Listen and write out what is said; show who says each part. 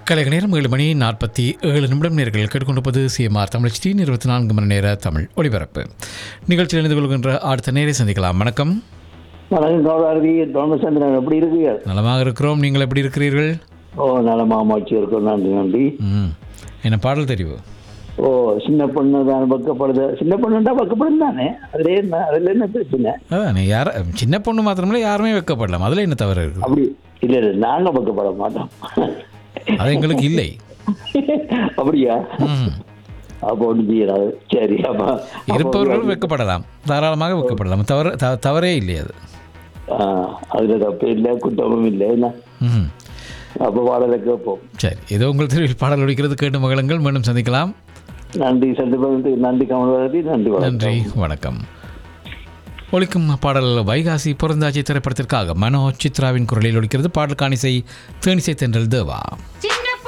Speaker 1: கலைக நேரம் ஏழு மணி நாற்பத்தி ஏழு நிமிடம் நேர்கள் கேட்டுக்கொண்டிருப்பது சிஎம்ஆர் தமிழ் டி இருபத்தி நான்கு மணி நேர தமிழ் ஒளிபரப்பு நிகழ்ச்சியில் இணைந்து கொள்கின்ற அடுத்த நேரை சந்திக்கலாம் வணக்கம்
Speaker 2: வணக்கம் கௌராரதி தோமசந்திரன் எப்படி இருக்கீங்க
Speaker 1: நலமாக இருக்கிறோம் நீங்கள் எப்படி இருக்கிறீர்கள்
Speaker 2: ஓ நல்ல மாமாச்சி இருக்கோம் நன்றி நன்றி
Speaker 1: ம் என்ன பாடல் தெரிவு
Speaker 2: ஓ சின்ன பொண்ணு தான் பக்கப்படுது சின்ன பொண்ணுண்டா பக்கப்படும் தானே அதுல என்ன அதுல என்ன பிரச்சனை
Speaker 1: அதான் யார சின்ன பொண்ணு மாத்திரமில்ல யாருமே வைக்கப்படலாம் அதில் என்ன தவறு இருக்குது
Speaker 2: அப்படி இல்ல இல்ல நாங்க பக்கப்பட மாட்டோம்
Speaker 1: அது எங்களுக்கு இல்லை
Speaker 2: அப்படியா
Speaker 1: ம்
Speaker 2: அப்போ ஒன்று செய்யறாது சரி அப்ப அப்போ
Speaker 1: இருப்பவர்கள் வைக்கப்படலாம் தாராளமாக வைக்கப்படலாம் தவறு த- தவறே இல்லை அது
Speaker 2: ஆ, அதுல தப்பு இல்லை குற்றமும் இல்லை என்ன
Speaker 1: ம்
Speaker 2: அப்போ பாடலை கேட்போம்
Speaker 1: சரி ஏதோ உங்கள் தெருவில் பாடல் ஒழிக்கிறது கேட்டு மகளுங்கள் மீண்டும் சந்திக்கலாம்
Speaker 2: நன்றி சந்திப்பதற்கு நன்றி கமல்வரதி நன்றி வணக்கம்
Speaker 1: நன்றி வணக்கம் ஒழிக்கும் பாடல் வைகாசி பிறந்தாச்சி திரைப்படத்திற்காக மனோ சித்ராவின் குரலில் ஒழிக்கிறது பாடல் காணிசை தேனிசை தென்றல் தேவா
Speaker 3: சின்ன